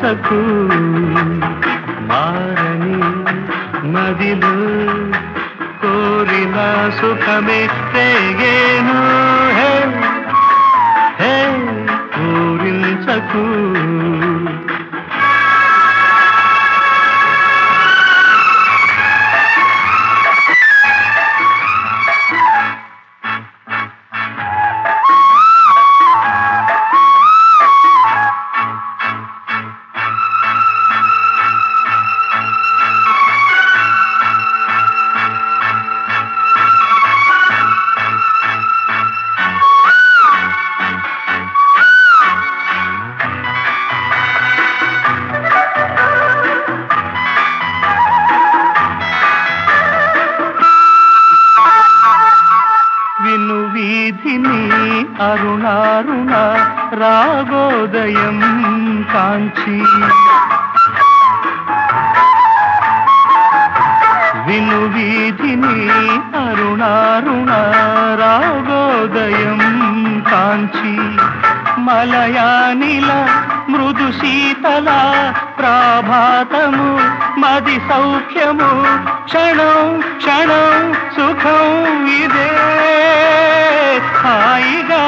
పూరించకు మారని మదిలో కోరిన సుఖమే రేగేను హే హే పూరించకు విను వీధిని అరుణారుణ రాగోదయం కాంచి విను వీధిని అరుణారుణ రాగోదయం కాంచి మలయానిల మృదు శీతల ప్రాభాతము మది సౌఖ్యము క్షణం క్షణం సుఖం ఇదే హాయిగా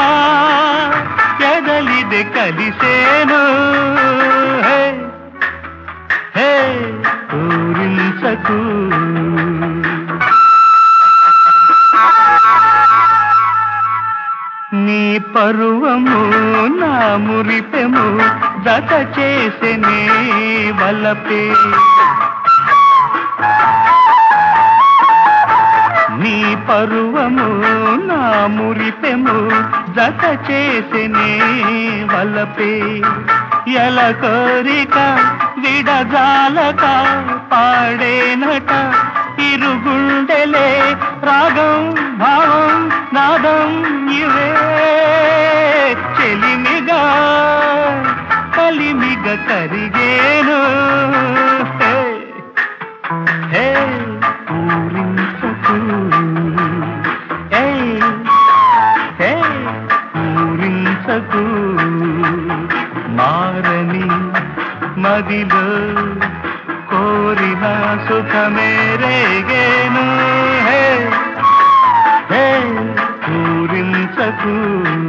ఎదలిది కలిసేను హే హే పూరించకు నీ పరువము నా మురిపెము జత చేసెనే వలపే నీ పరువము నా మురిపెము జత చేసెనే వలపే ఎల కోరిక విడజాలక పాడేనట ఇరుగుండెలే రాగం భావం నాదం ఇవే చెలిమిగా కలిమిగ కరిగేను హే హే పూరించకు ఏ హే పూరించకు మారని మదిలో కోరిన సుఖమే రేగేను హే హే పూరించకు